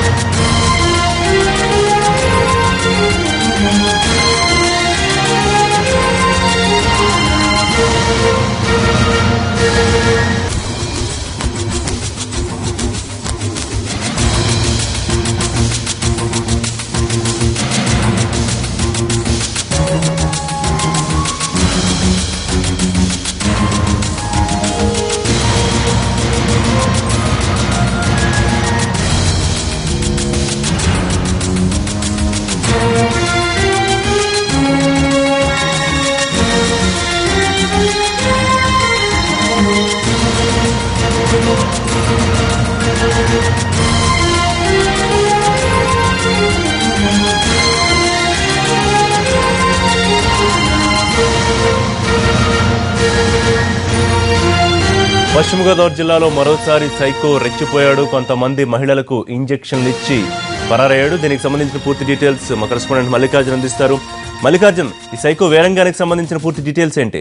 పశ్చిమ గోదావరి జిల్లాలో మరోసారి సైకో రెచ్చిపోయాడు కొంతమంది మహిళలకు ఇంజెక్షన్లు ఇచ్చి పరారయ్యాడు దీనికి సంబంధించిన పూర్తి డీటెయిల్స్ మా కరెస్పాండెంట్ మల్లికార్జున్ అందిస్తారు మల్లికార్జున్ ఈ సైకో వేరంగానికి సంబంధించిన పూర్తి డీటెయిల్స్ ఏంటి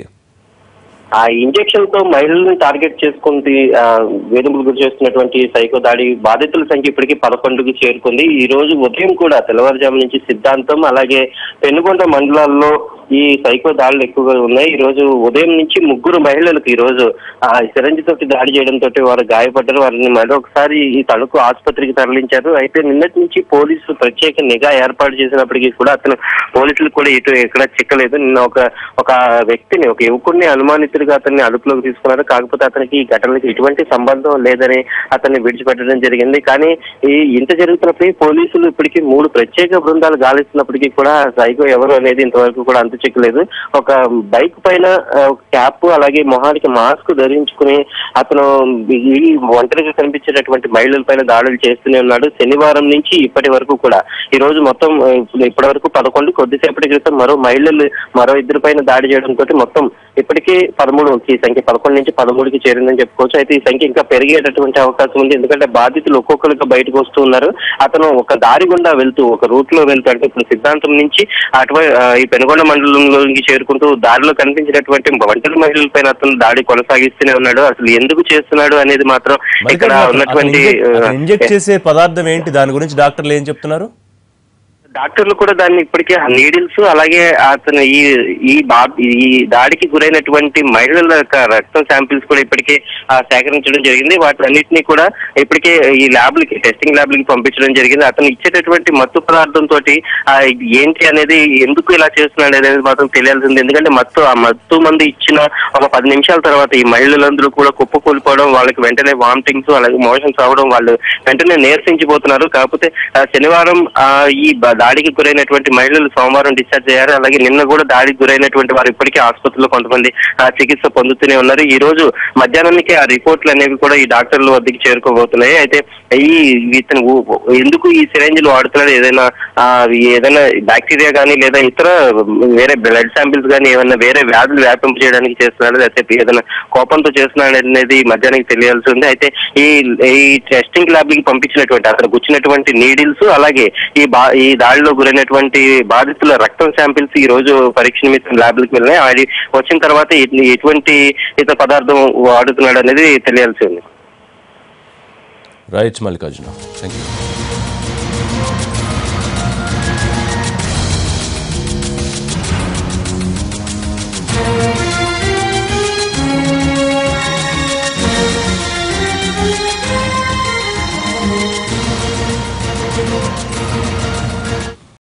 ఆ ఇంజెక్షన్ తో మహిళలను టార్గెట్ చేసుకుంది ఆ, వేధింపులు గురి చేస్తున్నటువంటి సైకో దాడి బాధితుల సంఖ్య ఇప్పటికీ పదకొండుకు చేరుకుంది ఈ రోజు ఉదయం కూడా తెల్లవారుజాము నుంచి సిద్ధాంతం అలాగే పెనుగొండ మండలాల్లో ఈ సైకో దాడులు ఎక్కువగా ఉన్నాయి ఈ రోజు ఉదయం నుంచి ముగ్గురు మహిళలకు ఈ రోజు ఆ సిరంజి తోటి దాడి చేయడంతో వారు గాయపడ్డారు వారిని మరొకసారి ఈ తణుకు ఆసుపత్రికి తరలించారు అయితే నిన్నటి నుంచి పోలీసులు ప్రత్యేక నిఘా ఏర్పాటు చేసినప్పటికీ కూడా అతను పోలీసులు కూడా ఇటు ఎక్కడ చిక్కలేదు నిన్న ఒక ఒక వ్యక్తిని ఒక యువకుడిని అనుమానితుడిగా అతన్ని అదుపులోకి తీసుకున్నారు కాకపోతే అతనికి ఈ ఘటనకి ఎటువంటి సంబంధం లేదని అతన్ని విడిచిపెట్టడం జరిగింది కానీ ఈ ఇంత జరుగుతున్నప్పుడు పోలీసులు ఇప్పటికీ మూడు ప్రత్యేక బృందాలు గాలిస్తున్నప్పటికీ కూడా సైకో ఎవరు అనేది ఇంతవరకు కూడా అంతు చిక్కలేదు ఒక బైక్ పైన ఆ, ఒక క్యాప్ అలాగే మొహానికి మాస్క్ ధరించుకుని అతను ఈ ఒంటరిగా కనిపించేటటువంటి మహిళల పైన దాడులు చేస్తూనే ఉన్నాడు శనివారం నుంచి ఇప్పటి వరకు కూడా ఈ రోజు మొత్తం ఆ, ఇప్పుడు ఇప్పటి వరకు పదకొండు కొద్దిసేపటి క్రితం మరో మహిళలు మరో ఇద్దరి పైన దాడి చేయడంతో మొత్తం ఇప్పటికీ పదమూడు ఈ సంఖ్య పదకొండు నుంచి పదమూడుకి చేరిందని చెప్పుకోవచ్చు అయితే ఈ సంఖ్య ఇంకా పెరిగేటటువంటి అవకాశం ఉంది ఎందుకంటే బాధితులు ఒక్కొక్కరికి బయటకు వస్తూ ఉన్నారు అతను ఒక దారి గుండా వెళ్తూ ఒక రూట్ లో వెళ్తూ అంటే ఇప్పుడు సిద్ధాంతం నుంచి అటువై ఆ, ఈ పెనుగొండ మండలంలోకి చేరుకుంటూ దారిలో కనిపించినటువంటి ఒంటరి మహిళల పైన అతను దాడి కొనసాగిస్తూనే ఉన్నాడు అసలు ఎందుకు చేస్తున్నాడు అనేది మాత్రం ఇక్కడ ఉన్నటువంటి ఆ, ఇంజెక్ట్ చేసే పదార్థం ఏంటి దాని గురించి డాక్టర్లు ఏం చెప్తున్నారు డాక్టర్లు కూడా దాన్ని ఇప్పటికే నీడిల్స్ అలాగే అతను ఈ ఈ బా ఈ దాడికి గురైనటువంటి మహిళల యొక్క రక్తం శాంపిల్స్ కూడా ఇప్పటికే ఆ, సేకరించడం జరిగింది వాటన్నిటిని కూడా ఇప్పటికే ఈ ల్యాబ్లకి టెస్టింగ్ ల్యాబ్లకి పంపించడం జరిగింది అతను ఇచ్చేటటువంటి మత్తు పదార్థం తోటి ఆ, ఇది ఏంటి అనేది ఎందుకు ఇలా చేస్తున్నాడు అనేది మాత్రం తెలియాల్సింది ఎందుకంటే మత్తు ఆ మత్తు మంది ఇచ్చిన ఒక పది నిమిషాల తర్వాత ఈ మహిళలందరూ కూడా కుప్పకూలిపోవడం వాళ్ళకి వెంటనే వామిటింగ్స్ అలాగే మోషన్స్ అవ్వడం వాళ్ళు వెంటనే నీరసించిపోతున్నారు కాకపోతే ఆ, శనివారం ఆ, ఈ బ- దాడికి గురైనటువంటి మహిళలు సోమవారం డిశ్చార్జ్ అయ్యారు అలాగే నిన్న కూడా దాడికి గురైనటువంటి వారు ఇప్పటికీ ఆసుపత్రిలో కొంతమంది ఆ, చికిత్స పొందుతూనే ఉన్నారు ఈ రోజు మధ్యాహ్నానికి ఆ రిపోర్ట్లు అనేవి కూడా ఈ డాక్టర్ల వద్దకు చేరుకోబోతున్నాయి అయితే ఈ ఇతను ఊ- ఎందుకు ఈ సిరంజిలు వాడుతున్నాడు ఏదైనా ఆ, ఏదైనా బ్యాక్టీరియా కానీ లేదా ఇతర వేరే బ్లడ్ శాంపిల్స్ కానీ ఏమైనా వేరే వ్యాధులు వ్యాపింప చేయడానికి చేస్తున్నాడు లేకపోతే ఏదైనా కోపంతో చేస్తున్నాడు అనేది మధ్యాహ్నానికి తెలియాల్సి ఉంది అయితే ఈ ఈ టెస్టింగ్ ల్యాబ్ కి పంపించినటువంటి అతను గుచ్చినటువంటి నీడిల్స్ అలాగే ఈ బా ఈ దాడిలో గురైనటువంటి బాధితుల రక్తం శాంపిల్స్ ఈ రోజు పరీక్ష నిమిత్తం ల్యాబ్లకు వెళ్ళినాయి అది వచ్చిన తర్వాత ఎట్- ఎటువంటి ఇతర పదార్థం వాడుతున్నాడు అనేది తెలియాల్సి ఉంది రైట్ మల్లికార్జున థ్యాంక్ యూ